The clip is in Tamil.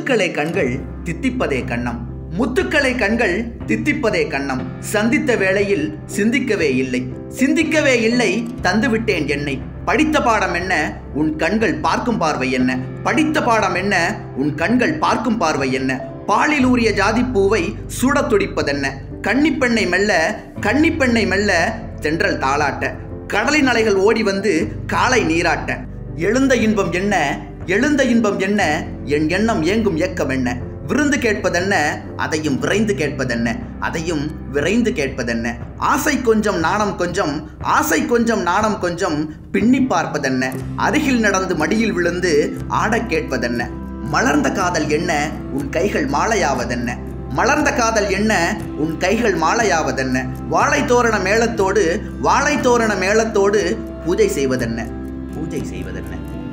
முத்துக்களை கண்கள் தித்திப்பதே கண்ணம் முத்துக்களை கண்கள் தித்திப்பதே கண்ணம் சந்தித்த வேளையில் சிந்திக்கவே இல்லை சிந்திக்கவே இல்லை தந்துவிட்டேன் என்னை படித்த பாடம் என்ன உன் கண்கள் பார்க்கும் பார்வை என்ன படித்த பாடம் என்ன உன் கண்கள் பார்க்கும் பார்வை என்ன பாலில் ஊறிய ஜாதிப்பூவை சூடத் துடிப்பதென்ன கன்னிப்பெண்ணை மெல்ல கன்னிப்பெண்ணை மெல்ல தென்றல் தாளாட்ட கடலின் அலைகள் ஓடி வந்து காலை நீராட்ட எழுந்த இன்பம் என்ன எழுந்த இன்பம் என்ன என் எண்ணம் ஏங்கும் ஏக்கம் என்ன விருந்து கேட்பதென்ன அதையும் விரைந்து கேட்பதென்ன அதையும் விரைந்து கேட்பதென்ன ஆசை கொஞ்சம் நாணம் கொஞ்சம் ஆசை கொஞ்சம் நாணம் கொஞ்சம் பின்னி பார்ப்பதென்ன அருகில் நடந்து மடியில் விழுந்து ஆடக் கேட்பதென்ன மலர்ந்த காதல் என்ன உன் கைகள் மாலையாவதென்ன மலர்ந்த காதல் என்ன உன் கைகள் மாலையாவதென்ன வாழை தோரண மேளத்தோடு வாழை தோரண மேளத்தோடு பூஜை செய்வதென்ன பூஜை செய்வதென்ன